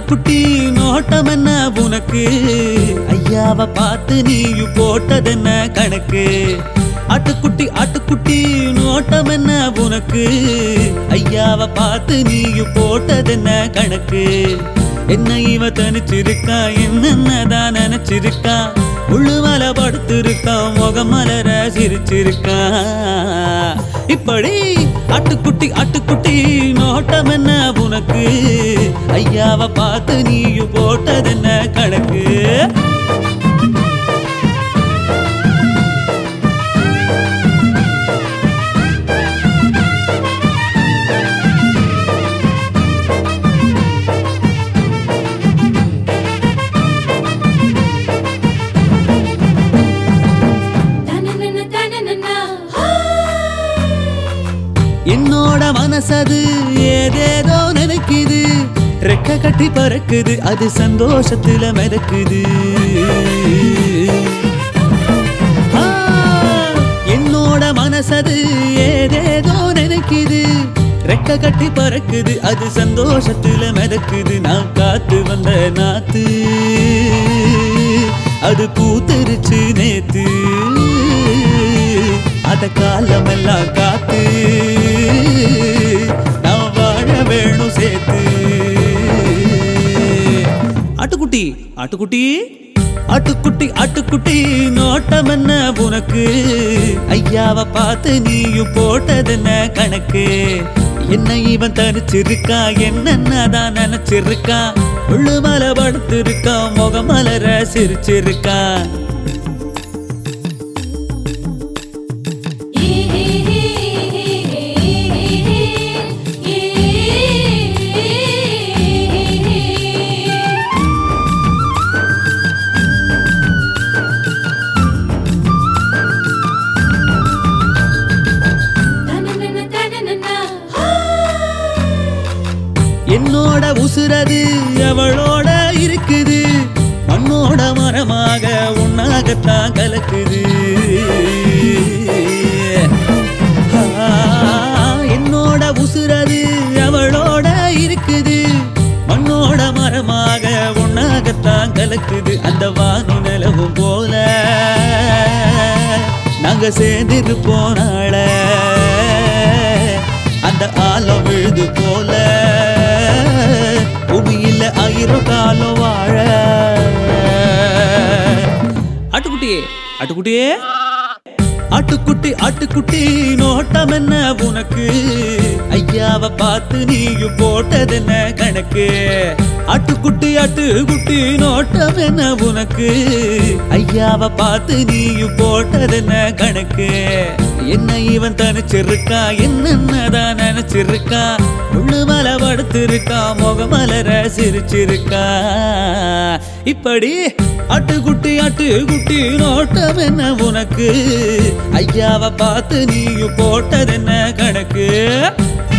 ஆட்டுக்குட்டி நோட்டம் என்ன உனக்கு ஐயாவை பார்த்து நீயும் போட்டதென்ன கணக்கு ஆட்டுக்குட்டி ஆட்டுக்குட்டி நோட்டம் என்ன உனக்கு ஐயாவை பார்த்து நீயும் போட்டதென்ன கணக்கு என்ன இவ தனிச்சிருக்கா என்னென்னதான் நினைச்சிருக்கா உள்ளுமல படுத்திருக்கா முகமலர சிரிச்சிருக்கா இப்படி ஆட்டுக்குட்டி ஆட்டுக்குட்டி நோட்டம் என்ன உனக்கு ஐயாவை பார்த்து நீயும் போட்டதென்ன கணக்கு தனனன தனனனா என்னோட மனசது ஏதேதோ நினைக்குது ரெக்க கட்டி பறக்குது அது சந்தோஷத்துல மிதக்குது ஆ, என்னோட மனசது ஏதேதோ நினைக்குது ரெக்க கட்டி பறக்குது அது சந்தோஷத்துல மிதக்குது நான் காத்து வந்த நாத்து அது பூத்திருச்சு நேத்து அத காலமெல்லாம் காத்து நான் வாழ வேணும் சேர்த்து ஆட்டுக்குட்டி ஆட்டுக்குட்டி ஆட்டுக்குட்டி ஆட்டுக்குட்டி நோட்டம் என்ன உனக்கு ஐயாவை பார்த்து நீயும் போட்டதென்ன கணக்கு என்ன இவன் தனிச்சிருக்கா என்னென்னதான் நினைச்சிருக்கா உள்ளுமல படுத்திருக்கா முகமலர சிரிச்சிருக்கா ஏ ஹே ஹே ஹே ஹே தனனன தனனனா என்னோட உசுரது அவளோட இருக்குது மண்ணோட மரமாக உன்னாகத்தான் கலக்குது ஆ, என்னோட உசுரது அவளோட இருக்குது மண்ணோட மரமாக உன்னாகத்தான் கலக்குது அந்த வானு நிலவும் போல நாங்க சேர்ந்திருப்போம் நாள அந்த ஆலம் விழுது போல பூமியில ஆயிரம் காலம் வாழ ஆட்டுக்குட்டியே ஆட்டுக்குட்டியே ஆட்டுக்குட்டி ஆட்டுக்குட்டி நோட்டம் என்ன உனக்கு ஐயாவை பார்த்து நீயும் போட்டதென்ன கணக்கு ஆட்டுக்குட்டி ஆட்டுக்குட்டி நோட்டம் என்ன உனக்கு ஐயாவை பார்த்து நீயும் போட்டதென்ன கணக்கு என்ன இவன் தனிச்சிருக்கா என்னென்னதான் நினைச்சிருக்கா உள்ளு மலை படுத்திருக்கா முகமலர சிரிச்சிருக்கா இப்படி ஆட்டுக்குட்டி ஆட்டுக்குட்டி நோட்டம் என்ன உனக்கு ஐயாவை பார்த்து நீயும் போட்டதென்ன கணக்கு